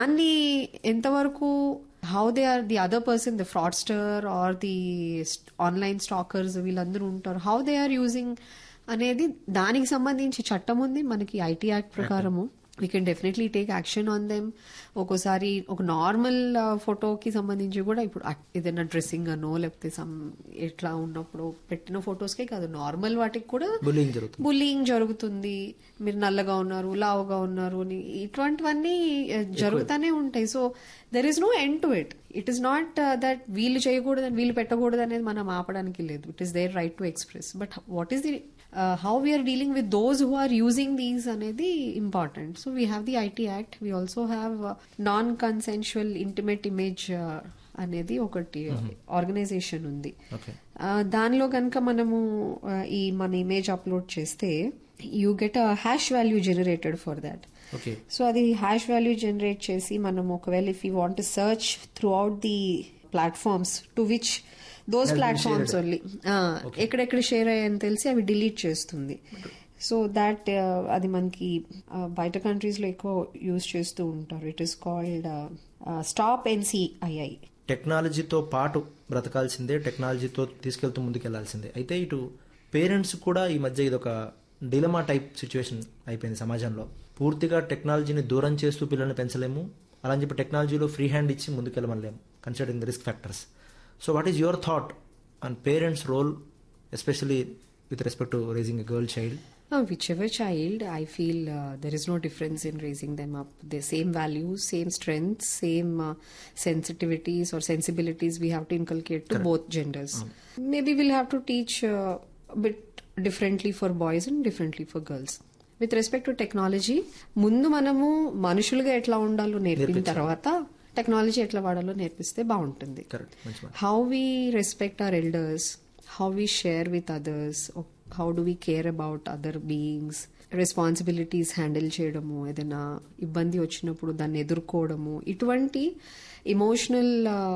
దాన్ని ఎంతవరకు how they are the other person the fraudster are the online stalkers వీళ్ళందరూ ఉంటారు హౌ దే ఆర్ యూజింగ్ అనేది దానికి సంబంధించి చట్టం ఉంది మనకి ఐటీ యాక్ట్ ప్రకారము we can definitely take action on them ఒక్కోసారి ఒక నార్మల్ ఫోటోకి సంబంధించి కూడా ఇప్పుడు అక్- ఏదైనా డ్రెస్సింగ్ అనో లేకపోతే సమ్ ఎట్లా ఉన్నప్పుడు పెట్టిన ఫొటోస్కే కాదు నార్మల్ వాటికి కూడా బుల్లింగ్ జరుగుతుంది బుల్లింగ్ జరుగుతుంది మీరు నల్లగా ఉన్నారు లావుగా ఉన్నారు అని ఇటువంటివన్నీ uh, జరుగుతూనే ఉంటాయి so there is no end to it it is not that వీళ్ళు చేయకూడదు వీళ్ళు పెట్టకూడదు అనేది మనం ఆపడానికి లేదు it is their right to express but what is the how we are dealing with those who are using these అనేది important so we have the IT act we also have non consensual intimate image అనేది ఒకటి organisation ఉంది okay ఆ, దానిలో కనుక మనము ఆ, ఈ మన ఇమేజ్ అప్లోడ్ చేస్తే you get a hash value generated for that okay so అది హ్యాష్ వాల్యూ జనరేట్ చేసి మనం ఒకవేళ if you want search throughout the platforms to which those Has been platforms shared. Only ఎక్కడెక్కడ share అయ్యాయని తెలిసి అవి delete చేస్తుంది so that అది మనకి ఆ, బయట కంట్రీస్ లో ఎక్కువ యూజ్ చేస్తూ ఉంటారు it is called stop NCII టెక్నాలజీతో పాటు బ్రతకాల్సిందే టెక్నాలజీతో తీసుకెళ్తూ ముందుకెళ్లాల్సిందే అయితే ఇటు పేరెంట్స్ కూడా ఈ మధ్య ఇది ఒక డిలమా టైప్ సిచ్యువేషన్ అయిపోయింది సమాజంలో పూర్తిగా టెక్నాలజీని దూరం చేస్తూ పిల్లల్ని పెంచలేము అలా అని చెప్పి టెక్నాలజీలో ఫ్రీ హ్యాండ్ ఇచ్చి ముందుకెళ్ళమలేము considering the risk factors so what is your thought on parents role especially with respect to raising a girl child Uh, whichever child, I feel uh, there is no difference in raising them up. The same values, same strengths, same uh, sensitivities or sensibilities we have to inculcate to both genders. Maybe we'll have to teach uh, a bit differently for boys and differently for girls. With respect to technology ముందు మనము మనుషులుగా ఎట్లా ఉండాలో నేర్పిన నేర్పించాలి. తర్వాత technology ఎట్లా వాడాలో నేర్పిస్తే బాగుంటుంది కరెక్ట్ మంచి మాట how we respect our elders, how we share with others, or how do we care about other beings, responsibilities handle చేయడము ఏదైనా ఇబ్బంది వచ్చినప్పుడు దాన్ని ఎదుర్కోవడము ఇటువంటి emotional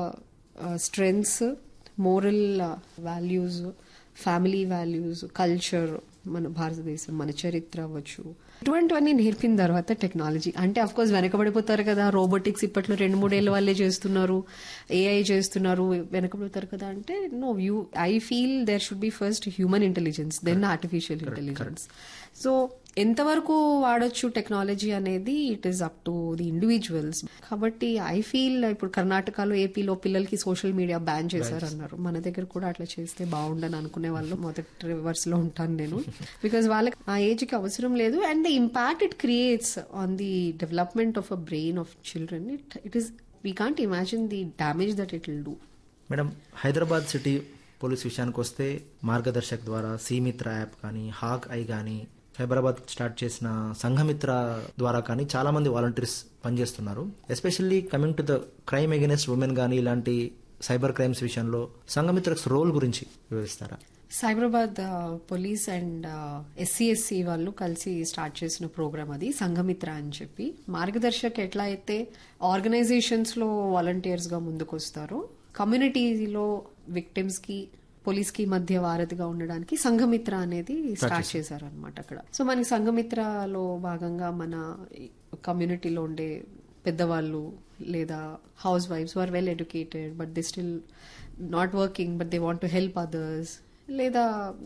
strengths moral values family values culture మన భారతదేశం మన చరిత్ర అవ్వచ్చు ఇటువంటివన్నీ నేర్పిన తర్వాత టెక్నాలజీ అంటే అఫ్ కోర్స్ వెనకబడిపోతారు కదా రోబోటిక్స్ ఇప్పట్లో రెండు మూడేళ్ల వాళ్ళే చేస్తున్నారు ఏఐ చేస్తున్నారు వెనకబడిపోతారు కదా అంటే no you I feel there should be first human intelligence then artificial intelligence so ఎంతవరకు వాడొచ్చు టెక్నాలజీ అనేది it is up to the individuals కాబట్టి ఐ ఫీల్ ఇప్పుడు కర్ణాటకలో ఏపీలో పిల్లలకి సోషల్ మీడియా బ్యాన్ చేశారు అన్నారు మన దగ్గర కూడా అట్లా చేస్తే బాగుండని అనుకునే వాళ్ళు మొదటి రివర్స్ లో ఉంటాను నేను బికాస్ వాళ్ళకి ఆ ఏజ్ కి అవసరం లేదు and the impact it creates on the development of a brain of children it it is we can't imagine the damage that it will do madam Hyderabad city police విషయానికి వస్తే మార్గదర్శక్ ద్వారా సీమిత్ర యాప్ కానీ హాక్ ఐ కానీ Hyderabad start చేసిన సంఘమిత్ర ద్వారా కానీ చాలా మంది వాలంటీర్స్ పనిచేస్తున్నారు especially coming to the crime against women కానీ ఇలాంటి సైబర్ క్రైమ్స్ విషయంలో సంఘమిత్రస్ రోల్ గురించి వివరిస్తారా సైబరాబాద్ పోలీస్ అండ్ ఎస్సీఎస్సి వాళ్ళు కలిసి స్టార్ట్ చేసిన ప్రోగ్రామ్ అది సంఘమిత్ర అని చెప్పి మార్గదర్శక్ ఎట్లా అయితే ఆర్గనైజేషన్స్ లో వాలంటీర్స్ గా ముందుకు వస్తారో కమ్యూనిటీలో విక్టిమ్స్ కి పోలీస్ కి మధ్య వారధిగా ఉండడానికి సంఘమిత్ర అనేది స్టార్ట్ చేశారనమాట అక్కడ సో మనకి సంఘమిత్రలో భాగంగా మన కమ్యూనిటీలో ఉండే పెద్దవాళ్ళు లేదా హౌస్ వైఫ్స్ are well educated but they still not working but they want to help others లేదా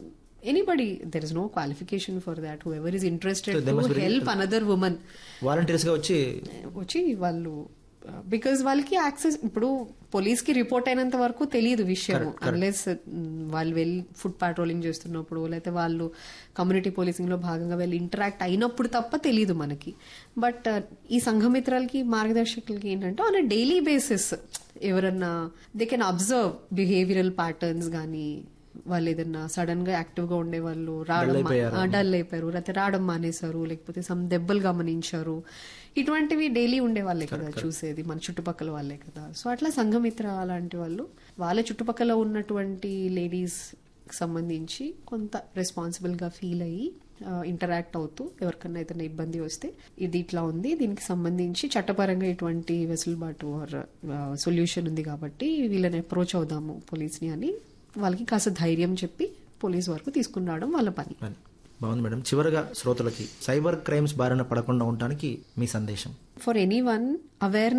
anybody there is no qualification for that whoever is interested So they must to be- help another women volunteers గా వచ్చి వచ్చి వాళ్ళు because వాళ్ళకి access ఇప్పుడు police కి report అయినంత వరకు తెలియదు విషయం Correct, correct. అన్లెస్ వాళ్ళు వెళ్ళి ఫుడ్ పాట్రోలింగ్ చేస్తున్నప్పుడు లేకపోతే వాళ్ళు కమ్యూనిటీ పోలీసింగ్ లో భాగంగా వెళ్ళి ఇంటరాక్ట్ అయినప్పుడు తప్ప తెలియదు మనకి బట్ ఈ సంఘమిత్రాలకి మార్గదర్శకులకి ఏంటంటే ఆన్ డైలీ బేసిస్ ఎవరన్నా they can observe behavioural patterns గానీ వాళ్ళు ఏదన్నా సడన్ గా యాక్టివ్ గా ఉండే వాళ్ళు రావడం అయిపోయారు. ఆ, డల్ అయిపోయారు లేకపోతే రావడం మానేశారు లేకపోతే సమ్ దెబ్బలు గమనించారు ఇటువంటివి డైలీ ఉండే వాళ్ళే కదా చూసేది మన చుట్టుపక్కల వాళ్ళే కదా సో అట్లా సంఘమిత్ర అలాంటి వాళ్ళు వాళ్ళ చుట్టుపక్కల ఉన్నటువంటి లేడీస్ సంబంధించి కొంత రెస్పాన్సిబుల్ గా ఫీల్ అయ్యి ఇంటరాక్ట్ అవుతూ ఎవరికన్నా ఏదైనా ఇబ్బంది వస్తే ఇది ఇట్లా ఉంది దీనికి సంబంధించి చట్టపరంగా ఇటువంటి వెసులుబాటు ఆర్ సొల్యూషన్ ఉంది కాబట్టి వీళ్ళని అప్రోచ్ అవుదాము పోలీస్ని అని వాళ్ళకి కాస్త ధైర్యం చెప్పి పోలీస్ వరకు తీసుకుని రావడం వాళ్ళ పని అని. బాగుంది మేడం చివరగా శ్రోతలకి సైబర్ క్రైమ్స్ బారిన పడకుండా ఉండటానికి మీ సందేశం ఫర్ ఎనీ వన్ అవేర్నెస్